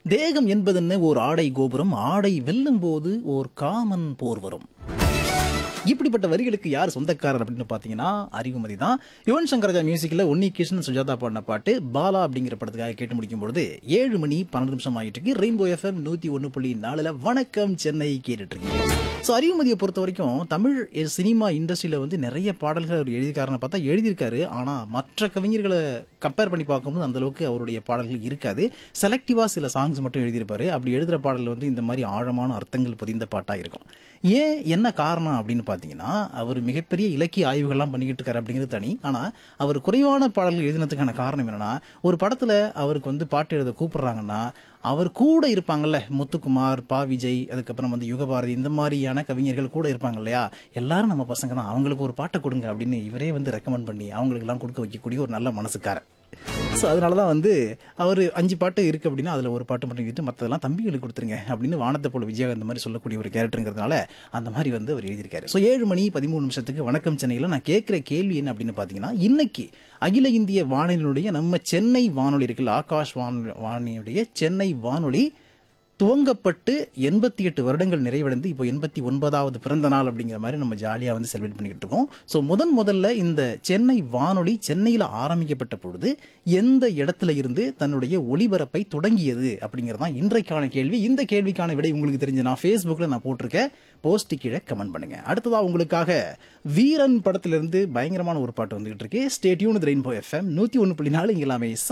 தேகம் என்பதென்ன ஓர் ஆடை கோபுரம் ஆடை வெல்லும் போது ஓர் காமன் போர் வரும் இப்படிப்பட்ட வரிகளுக்கு யார் சொந்தக்காரர் அப்படின்னு பார்த்தீங்கன்னா அறிவுமதி தான் யுவன் சங்கர் ராஜா மியூசிக்கில் உன்னி கிருஷ்ணன் சுஜாதா பாடின பாட்டு பாலா அப்படிங்கிற படத்துக்காக கேட்டு முடிக்கும் பொழுது ஏழு மணி பன்னெண்டு நிமிஷம் ஆகிட்டு இருக்கு ரெயின்போ எஃப்எம் நூற்றி ஒன்று புள்ளி நாலில் வணக்கம் சென்னை கேட்டுட்டு இருக்கீங்க ஸோ அறிவுமதியை பொறுத்த வரைக்கும் தமிழ் எ- சினிமா இண்டஸ்ட்ரியில் வந்து நிறைய பாடல்கள் அவர் எழுதியிருக்காருன்னு பார்த்தா எழுதியிருக்காரு ஆனால் மற்ற கவிஞர்களை கம்பேர் பண்ணி பார்க்கும்போது அந்த அளவுக்கு அவருடைய பாடல்கள் இருக்காது செலக்டிவாக சில சாங்ஸ் மட்டும் எழுதியிருப்பாரு அப்படி எழுதுகிற பாடல் வந்து இந்த மாதிரி ஆழமான அர்த்தங்கள் பதிந்த பாட்டாக இருக்கும் ஏன் என்ன காரணம் அப்படின்னு பார்த்தீங்கன்னா அவர் மிகப்பெரிய இலக்கிய ஆய்வுகள்லாம் பண்ணிக்கிட்டு இருக்காரு அப்படிங்கிறது தனி ஆனால் அவர் குறைவான பாடல்கள் எழுதினதுக்கான காரணம் என்னன்னா ஒரு படத்தில் அவருக்கு வந்து பாட்டு எழுத கூப்பிடுறாங்கன்னா அவர் கூட இருப்பாங்கல்ல முத்துக்குமார் பா விஜய் அதுக்கப்புறம் வந்து யுகபாரதி இந்த மாதிரியான கவிஞர்கள் கூட இருப்பாங்க இல்லையா எல்லாரும் நம்ம பசங்க தான் அவங்களுக்கு ஒரு பாட்டை கொடுங்க அப்படின்னு இவரே வந்து ரெக்கமெண்ட் பண்ணி அவங்களுக்கெல்லாம் கொடுக்க வைக்கக்கூடிய ஒரு நல்ல மனசுக்காரர் ஸோ அதனால தான் வந்து அவர் அஞ்சு பாட்டு இருக்குது அப்படின்னா அதில் ஒரு பாட்டு மட்டும் எழுதிட்டு மற்றதெல்லாம் தம்பிகளுக்கு கொடுத்துருங்க அப்படின்னு வானத்தை போல விஜயகாந்த் மாதிரி சொல்லக்கூடிய ஒரு கேரக்டருங்கிறதுனால அந்த மாதிரி வந்து அவர் எழுதியிருக்காரு ஸோ ஏழு மணி பதிமூணு நிமிஷத்துக்கு வணக்கம் சென்னையில் நான் கேட்குற கேள்வி என்ன அப்படின்னு பார்த்தீங்கன்னா இன்னைக்கு அகில இந்திய வானொலியினுடைய நம்ம சென்னை வானொலி இருக்குல்ல ஆகாஷ் வானொலி வானொலியுடைய சென்னை வானொலி துவங்கப்பட்டு எண்பத்தி எட்டு வருடங்கள் நிறைவடைந்து இப்போ எண்பத்தி ஒன்பதாவது பிறந்த நாள் அப்படிங்கிற மாதிரி நம்ம ஜாலியாக வந்து செலிப்ரேட் பண்ணிக்கிட்டு இருக்கோம் ஸோ முதன் முதல்ல இந்த சென்னை வானொலி சென்னையில் ஆரம்பிக்கப்பட்ட பொழுது எந்த இடத்துல இருந்து தன்னுடைய ஒளிபரப்பை தொடங்கியது அப்படிங்கிறது தான் இன்றைக்கான கேள்வி இந்த கேள்விக்கான விடை உங்களுக்கு தெரிஞ்சு நான் ஃபேஸ்புக்கில் நான் போட்டிருக்கேன் போஸ்ட் கீழே கமெண்ட் பண்ணுங்க அடுத்ததாக உங்களுக்காக வீரன் படத்திலிருந்து பயங்கரமான ஒரு பாட்டு வந்துகிட்டு இருக்கு ஸ்டேட்யூன் ரெயின்போ எஃப்எம் நூற்றி ஒன்று புள்ளி நாலு இங்கே எல்லாமே